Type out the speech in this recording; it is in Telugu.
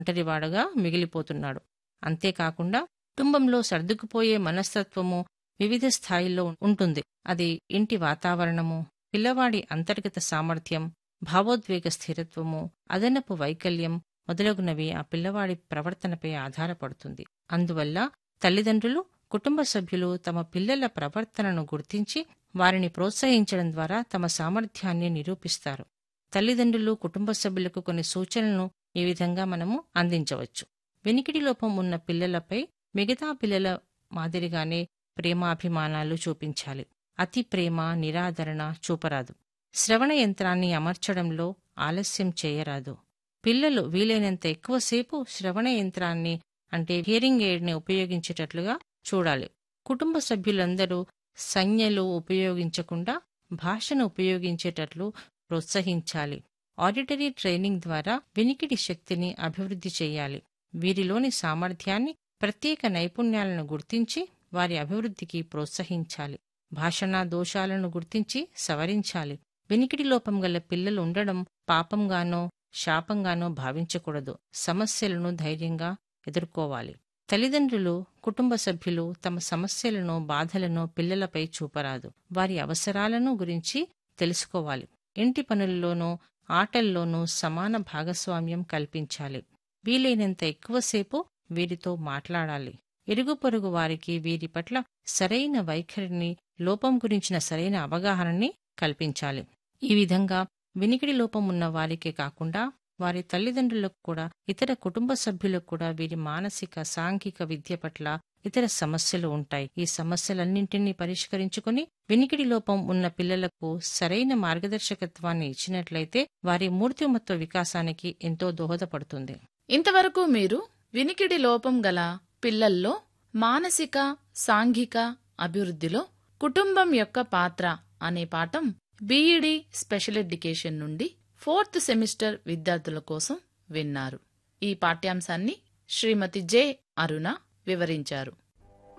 ఒంటరివాడుగా మిగిలిపోతున్నాడు అంతేకాకుండా కుటుంబంలో సర్దుకుపోయే మనస్తత్వము వివిధ స్థాయిల్లో ఉంటుంది అది ఇంటి వాతావరణము పిల్లవాడి అంతర్గత సామర్థ్యం భావోద్వేగ స్థిరత్వము అదనపు వైకల్యం మొదలగునవి ఆ పిల్లవాడి ప్రవర్తనపై ఆధారపడుతుంది అందువల్ల తల్లిదండ్రులు కుటుంబ సభ్యులు తమ పిల్లల ప్రవర్తనను గుర్తించి వారిని ప్రోత్సహించడం ద్వారా తమ సామర్థ్యాన్ని నిరూపిస్తారు తల్లిదండ్రులు కుటుంబ సభ్యులకు కొన్ని సూచనలను ఈ విధంగా మనము అందించవచ్చు వెనికిడి లోపం ఉన్న పిల్లలపై మిగతా పిల్లల మాదిరిగానే ప్రేమాభిమానాలు చూపించాలి అతి ప్రేమ నిరాదరణ చూపరాదు శ్రవణ యంత్రాన్ని అమర్చడంలో ఆలస్యం చేయరాదు పిల్లలు వీలైనంత ఎక్కువసేపు శ్రవణ యంత్రాన్ని అంటే హియరింగ్ ఎయిడ్ని ఉపయోగించేటట్లుగా చూడాలి కుటుంబ సభ్యులందరూ సంజ్ఞలు ఉపయోగించకుండా భాషను ఉపయోగించేటట్లు ప్రోత్సహించాలి ఆడిటరీ ట్రైనింగ్ ద్వారా వినికిడి శక్తిని అభివృద్ధి చేయాలి వీరిలోని సామర్థ్యాన్ని ప్రత్యేక నైపుణ్యాలను గుర్తించి వారి అభివృద్ధికి ప్రోత్సహించాలి భాషణా దోషాలను గుర్తించి సవరించాలి వినికిడి లోపం గల పిల్లలు ఉండడం పాపంగానో శాపంగానో భావించకూడదు సమస్యలను ధైర్యంగా ఎదుర్కోవాలి తల్లిదండ్రులు కుటుంబ సభ్యులు తమ సమస్యలను బాధలను పిల్లలపై చూపరాదు వారి అవసరాలను గురించి తెలుసుకోవాలి ఇంటి పనుల్లోనూ ఆటల్లోనూ సమాన భాగస్వామ్యం కల్పించాలి వీలైనంత ఎక్కువసేపు వీరితో మాట్లాడాలి ఇరుగు పొరుగు వారికి వీరి పట్ల సరైన వైఖరిని లోపం గురించిన సరైన అవగాహనని కల్పించాలి ఈ విధంగా వినికిడి లోపం ఉన్న వారికే కాకుండా వారి తల్లిదండ్రులకు కూడా ఇతర కుటుంబ సభ్యులకు కూడా వీరి మానసిక సాంఘిక విద్య పట్ల ఇతర సమస్యలు ఉంటాయి ఈ సమస్యలన్నింటినీ పరిష్కరించుకుని వినికిడి లోపం ఉన్న పిల్లలకు సరైన మార్గదర్శకత్వాన్ని ఇచ్చినట్లయితే వారి మూర్తిమత్వ వికాసానికి ఎంతో దోహదపడుతుంది ఇంతవరకు మీరు వినికిడి లోపం గల పిల్లల్లో మానసిక సాంఘిక అభివృద్ధిలో కుటుంబం యొక్క పాత్ర అనే పాఠం బీఈడి స్పెషల్ ఎడ్యుకేషన్ నుండి ఫోర్త్ సెమిస్టర్ విద్యార్థుల కోసం విన్నారు ఈ పాఠ్యాంశాన్ని శ్రీమతి జె అరుణ వివరించారు